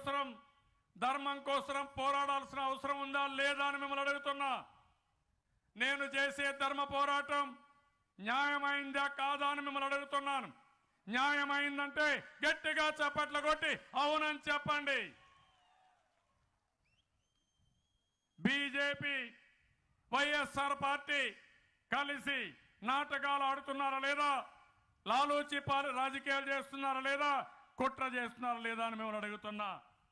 కోసం ధర్మం కోసం పోరాడాల్సిన అవసరం ఉందా లేదా అని మిమ్మల్ని అడుగుతున్నా నేను చేసే ధర్మ పోరాటం న్యాయమైందా కాదా అని మిమ్మల్ని అడుగుతున్నాను న్యాయమైందంటే గట్టిగా చప్పట్లు కొట్టి అవునని చెప్పండి బీజేపీ వైఎస్ఆర్ పార్టీ కలిసి నాటకాలు ఆడుతున్నారా లేదా లాలూచి పాలు రాజకీయాలు చేస్తున్నారా లేదా కుట్ర చేస్తున్నారా లేదా అని మిమ్మల్ని అడుగుతున్నా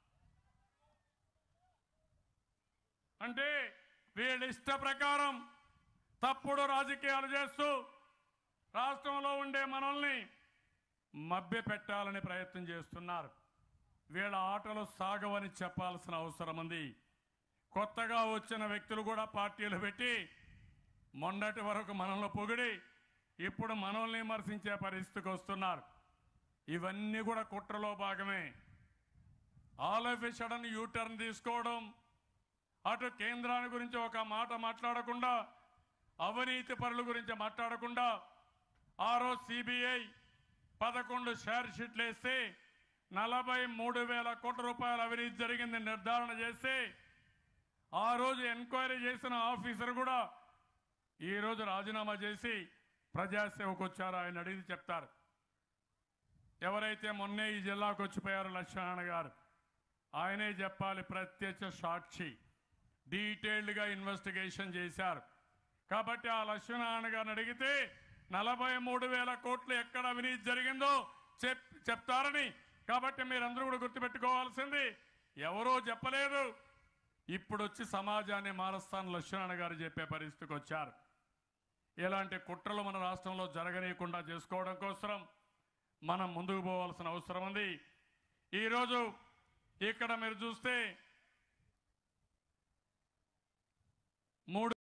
అంటే వీళ్ళ ఇష్ట ప్రకారం తప్పుడు రాజకీయాలు చేస్తూ రాష్ట్రంలో ఉండే మనల్ని మభ్య పెట్టాలని ప్రయత్నం చేస్తున్నారు వీళ్ళ ఆటలు సాగవని చెప్పాల్సిన అవసరం ఉంది కొత్తగా వచ్చిన వ్యక్తులు కూడా పార్టీలు పెట్టి మొన్నటి వరకు మనల్ని పొగిడి ఇప్పుడు మనల్ని విమర్శించే పరిస్థితికి వస్తున్నారు ఇవన్నీ కూడా కుట్రలో భాగమే all of a sudden U turn తీసుకోవడం అటు కేంద్రాన్ని గురించి ఒక మాట మాట్లాడకుండా అవినీతి పరుల గురించి మాట్లాడకుండా ఆ రోజు సిబిఐ పదకొండు షేర్ షీట్లు వేస్తే నలభై మూడు వేల కోట్ల రూపాయల అవినీతి జరిగింది నిర్ధారణ చేసి ఆ రోజు ఎంక్వైరీ చేసిన ఆఫీసర్ కూడా ఈ రోజు రాజీనామా చేసి ప్రజాసేవకు వచ్చారు ఆయన అడిగి చెప్తారు ఎవరైతే మొన్నే ఈ జిల్లాకు వచ్చిపోయారో లక్ష్మణ గారు ఆయనే చెప్పాలి ప్రత్యక్ష సాక్షి డీటెయిల్డ్గా ఇన్వెస్టిగేషన్ చేశారు కాబట్టి ఆ లక్ష్మీనారాయణ గారిని అడిగితే నలభై మూడు వేల కోట్లు ఎక్కడ అవినీతి జరిగిందో చెప్ చెప్తారని కాబట్టి మీరందరూ కూడా గుర్తుపెట్టుకోవాల్సింది ఎవరో చెప్పలేదు ఇప్పుడు వచ్చి సమాజాన్ని మారుస్తాను లక్ష్మీనారాయణ గారు చెప్పే పరిస్థితికి వచ్చారు ఇలాంటి కుట్రలు మన రాష్ట్రంలో జరగనీయకుండా చేసుకోవడం కోసం మనం ముందుకు పోవాల్సిన అవసరం ఉంది ఈరోజు ఇక్కడ మీరు చూస్తే మూడు